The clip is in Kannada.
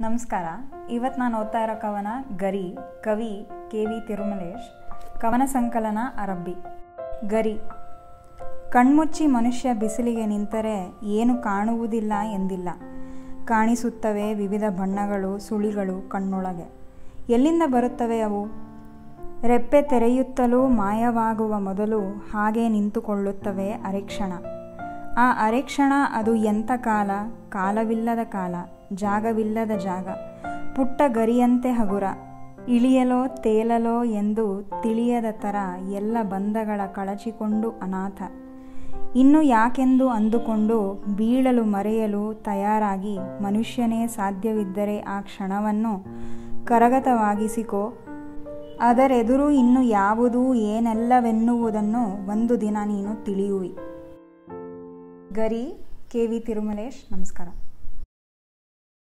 ನಮಸ್ಕಾರ ಇವತ್ತು ನಾನು ಓದ್ತಾ ಇರೋ ಕವನ ಗರಿ ಕವಿ ಕೆ ವಿ ತಿರುಮಲೇಶ್ ಕವನ ಸಂಕಲನ ಅರಬ್ಬಿ ಗರಿ ಕಣ್ಮುಚ್ಚಿ ಮನುಷ್ಯ ಬಿಸಿಲಿಗೆ ನಿಂತರೆ ಏನು ಕಾಣುವುದಿಲ್ಲ ಎಂದಿಲ್ಲ ಕಾಣಿಸುತ್ತವೆ ವಿವಿಧ ಬಣ್ಣಗಳು ಸುಳಿಗಳು ಕಣ್ಣೊಳಗೆ ಎಲ್ಲಿಂದ ಬರುತ್ತವೆ ಅವು ರೆಪ್ಪೆ ತೆರೆಯುತ್ತಲೂ ಮಾಯವಾಗುವ ಮೊದಲು ಹಾಗೆ ನಿಂತುಕೊಳ್ಳುತ್ತವೆ ಅರೆಕ್ಷಣ ಆ ಅರೆಕ್ಷಣ ಅದು ಎಂಥ ಕಾಲ ಕಾಲವಿಲ್ಲದ ಕಾಲ ಜಾಗವಿಲ್ಲದ ಜಾಗ ಪುಟ್ಟ ಗರಿಯಂತೆ ಹಗುರ ಇಳಿಯಲೋ ತೇಲಲೋ ಎಂದು ತಿಳಿಯದ ಥರ ಎಲ್ಲ ಬಂಧಗಳ ಕಳಚಿಕೊಂಡು ಅನಾಥ ಇನ್ನು ಯಾಕೆಂದು ಅಂದುಕೊಂಡು ಬೀಳಲು ಮರೆಯಲು ತಯಾರಾಗಿ ಮನುಷ್ಯನೇ ಸಾಧ್ಯವಿದ್ದರೆ ಆ ಕ್ಷಣವನ್ನು ಕರಗತವಾಗಿಸಿಕೋ ಅದರೆದುರು ಇನ್ನು ಯಾವುದು ಏನೆಲ್ಲವೆನ್ನುವುದನ್ನು ಒಂದು ದಿನ ನೀನು ತಿಳಿಯುವಿ ಗರಿ ಕೆ ವಿ ತಿರುಮಲೇಶ್ ನಮಸ್ಕಾರ